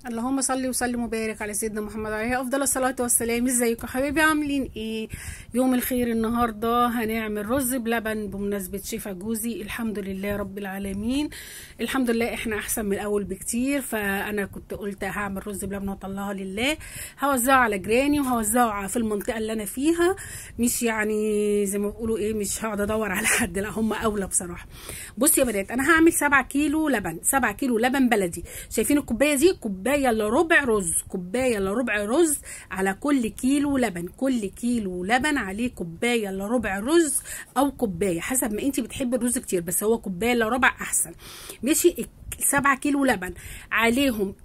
اللهم صل وسلم وبارك على سيدنا محمد عليه افضل الصلاه والسلام ازيكم حبايبي عاملين ايه يوم الخير النهارده هنعمل رز بلبن بمناسبه شفا جوزي الحمد لله رب العالمين الحمد لله احنا احسن من الاول بكتير فانا كنت قلت هعمل رز بلبن واطلعها لله هوزعه على جيراني وهوزعه في المنطقه اللي انا فيها مش يعني زي ما بيقولوا ايه مش هقعد ادور على حد لا هم اولى بصراحه بصوا يا بنات انا هعمل 7 كيلو لبن 7 كيلو لبن بلدي شايفين الكوبايه دي كوبايه الا ربع رز كوبايه الا ربع رز على كل كيلو لبن كل كيلو لبن عليه كوبايه الا ربع رز او كوبايه حسب ما انت بتحبي الرز كتير بس هو كوبايه الا ربع احسن ماشي 7 كيلو لبن عليهم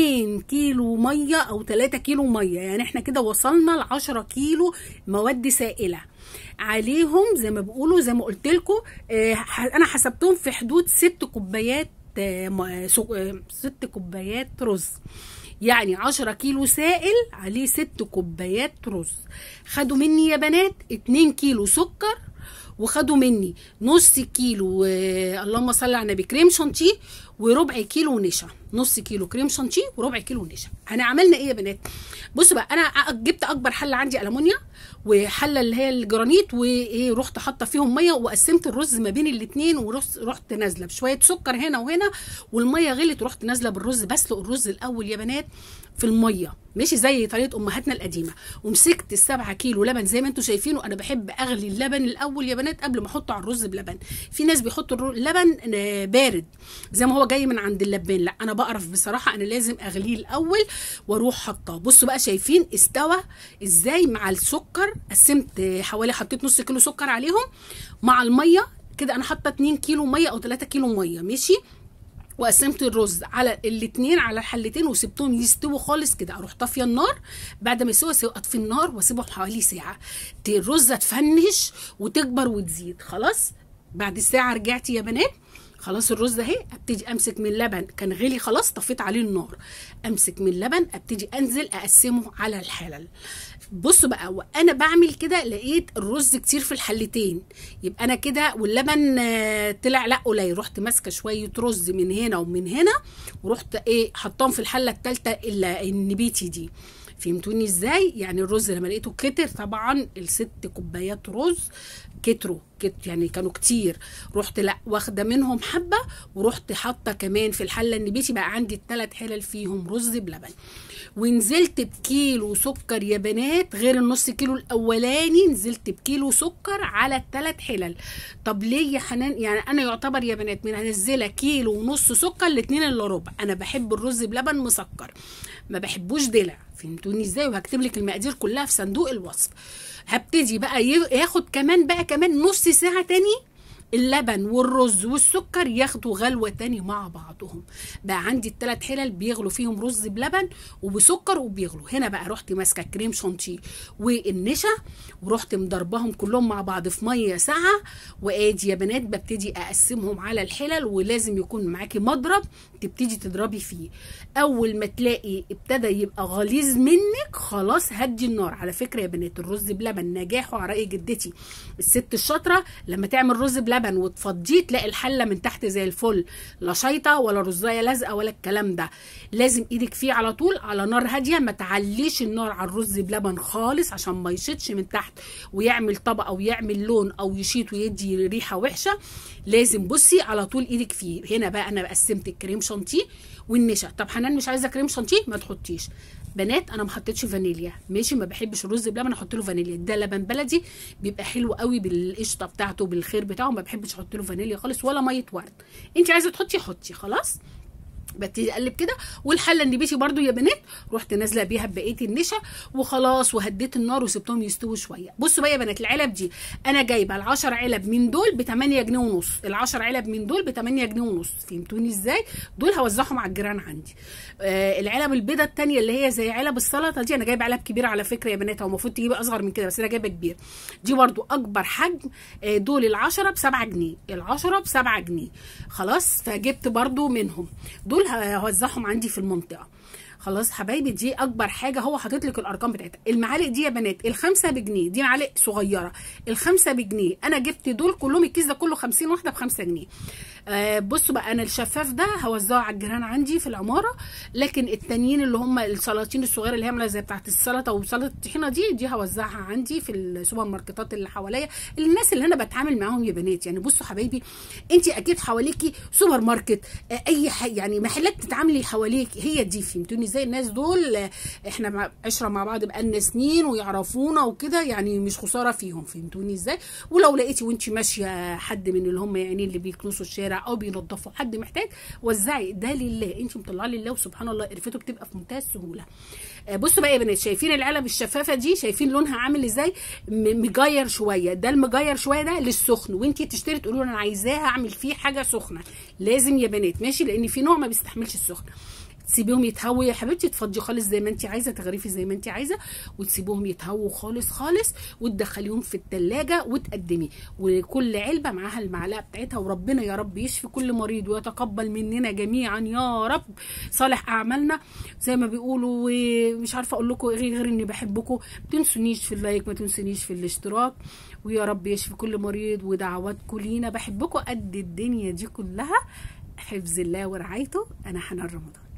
2 كيلو ميه او 3 كيلو ميه يعني احنا كده وصلنا ل 10 كيلو مواد سائله عليهم زي ما بيقولوا زي ما قلت لكم اه انا حسبتهم في حدود 6 كوبايات اه ست كوبايات رز يعني 10 كيلو سائل عليه 6 كوبايات رز خدوا مني يا بنات 2 كيلو سكر وخدوا مني نص كيلو آه اللهم صل على النبي كريم شانتيه وربع كيلو نشا نص كيلو كريم شانتيه وربع كيلو نشا انا عملنا ايه يا بنات بصوا بقى انا جبت اكبر حله عندي المونيا وحله اللي هي الجرانيت وايه رحت حاطه فيهم ميه وقسمت الرز ما بين الاثنين ورحت نازله بشويه سكر هنا وهنا والميه غلت ورحت نازله بالرز بسلق الرز الاول يا بنات في الميه ماشي زي طريقه امهاتنا القديمه ومسكت السبعة كيلو لبن زي ما انتم شايفينه انا بحب اغلي اللبن الاول يا بنات قبل ما احطه على الرز بلبن في ناس بيحطوا اللبن بارد زي ما هو جاي من عند اللبان لا انا بقرف بصراحه انا لازم اغليه الاول واروح حطاه بصوا بقى شايفين استوى ازاي مع السكر قسمت حوالي حطيت نص كيلو سكر عليهم مع الميه كده انا حاطه 2 كيلو ميه او 3 كيلو ميه ماشي وقسمت الرز على الاثنين على الحلتين وسبتهم يستووا خالص كده اروح طافيه النار بعد ما يسووا اطفي النار واسيبهم حوالي ساعه الرزه تفنش وتكبر وتزيد خلاص بعد الساعه رجعت يا بنات خلاص الرز اهي ابتدي امسك من اللبن كان غلي خلاص طفيت عليه النار امسك من اللبن ابتدي انزل اقسمه على الحلل بصوا بقى وانا بعمل كده لقيت الرز كتير في الحلتين يبقى انا كده واللبن طلع لا قليل رحت ماسكه شويه رز من هنا ومن هنا ورحت ايه حطاهم في الحله الثالثه النبيتي دي فهمتوني ازاي يعني الرز لما لقيته كتر طبعا الست كوبايات رز كتروا كت يعني كانوا كتير رحت لا واخده منهم حبه ورحت حاطه كمان في الحله النبيتي بقى عندي الثلاث حلل فيهم رز بلبن ونزلت بكيلو سكر يا بنات غير النص كيلو الاولاني نزلت بكيلو سكر على الثلاث حلل طب ليه يا حنان يعني انا يعتبر يا بنات من هنزله كيلو ونص سكر الاثنين الا ربع انا بحب الرز بلبن مسكر ما بحبوش دلع فهمتوني ازاي وهكتب لك المقادير كلها في صندوق الوصف هبتدي بقى ياخد كمان بقى كمان نص ساعه تاني اللبن والرز والسكر ياخدوا غلوة تاني مع بعضهم بقى عندي التلات حلل بيغلوا فيهم رز بلبن وبسكر وبيغلوا هنا بقى رحت ماسكة كريم شانتيه والنشا ورحت مضرباهم كلهم مع بعض في مية ساعة وادي يا بنات ببتدي اقسمهم على الحلل ولازم يكون معاكي مضرب تبتدي تضربي فيه اول ما تلاقي ابتدى يبقى غليظ منك خلاص هدي النار على فكرة يا بنات الرز بلبن نجاحه على رأي جدتي الست الشاطرة لما تعمل رز بلبن لبن وتفضيه تلاقي الحله من تحت زي الفل لا شيطه ولا رزايه لازقه ولا الكلام ده لازم ايدك فيه على طول على نار هاديه ما تعليش النار على الرز بلبن خالص عشان ما يشيطش من تحت ويعمل طبق او يعمل لون او يشيط ويدي ريحه وحشه لازم بصي على طول ايدك فيه هنا بقى انا قسمت الكريم شانتيه والنشا طب حنان مش عايزه كريم شانتيه ما تحطيش بنات انا ما حطيتش فانيليا ماشي ما بحبش الرز بلبن احط له فانيليا ده لبن بلدي بيبقى حلو قوي بالقشطه بتاعته بالخير بتاعه ما بحبش احط له فانيليا خالص ولا ميه ورد انت عايزه تحطي حطي خلاص ببتدي اقلب كده والحله النبيتي برده يا بنات رحت نازله بيها ببقيه النشا وخلاص وهديت النار وسبتهم يستووا شويه بصوا بقى يا بنات العلب دي انا جايبه ال10 علب من دول ب 8 جنيه ونص ال10 علب من دول ب 8 جنيه ونص فهمتوني ازاي دول هوزعهم على الجيران عندي آه العلب البيضه الثانيه اللي هي زي علب السلطه دي انا جايبه علب كبيره على فكره يا بنات هو المفروض تجيبي اصغر من كده بس انا جايبه كبير دي برده اكبر حجم آه دول ال10 ب 7 جنيه ال10 ب 7 جنيه خلاص فجبت برده منهم دول هوزعهم عندي في المنطقه خلاص حبايبي دي اكبر حاجه هو حاطط لك الارقام بتاعتها المعالق دي يا بنات الخمسه بجنيه دي معالق صغيره الخمسه بجنيه انا جبت دول كلهم الكيس ده كله 50 واحده ب 5 جنيه آه بصوا بقى انا الشفاف ده هوزعه على الجيران عندي في العماره لكن التانيين اللي هم السلاطين الصغيره اللي هي عامله زي بتاعت السلطه وسلطه الطحينه دي دي هوزعها عندي في السوبر ماركتات اللي حواليا الناس اللي انا بتعامل معاهم يا بنات يعني بصوا حبايبي انت اكيد حواليكي سوبر ماركت آه اي حاجه يعني محلات تتعاملي حواليك هي دي فهمتوني ازاي الناس دول آه احنا مع عشره مع بعض بقالنا سنين ويعرفونا وكده يعني مش خساره فيهم فهمتوني ازاي ولو لقيتي وانت ماشيه حد من اللي هم يعني اللي بيكنسوا الشارع او بينظفوا حد محتاج وزعي ده لله انت مطلعه لله وسبحان الله قرفته بتبقى في منتهى السهوله آه بصوا بقى يا بنات شايفين العلب الشفافه دي شايفين لونها عامل ازاي مجير شويه ده المجير شويه ده للسخن وانت تشتري تقولوا انا عايزاها اعمل فيه حاجه سخنه لازم يا بنات ماشي لان في نوع ما بيستحملش السخن تسيبيهم يتهووا يا حبيبتي تفضي خالص زي ما انت عايزه تغرفي زي ما انت عايزه وتسيبوهم يتهووا خالص خالص وتدخليهم في التلاجة وتقدمي وكل علبه معاها المعلقه بتاعتها وربنا يا رب يشفي كل مريض ويتقبل مننا جميعا يا رب صالح اعمالنا زي ما بيقولوا ومش عارفه اقول لكم غير غير اني بحبكم ما تنسونيش في اللايك ما تنسونيش في الاشتراك ويا رب يشفي كل مريض ودعواتكم لينا بحبكم قد الدنيا دي كلها حفظ الله ورعايته انا حنان رمضان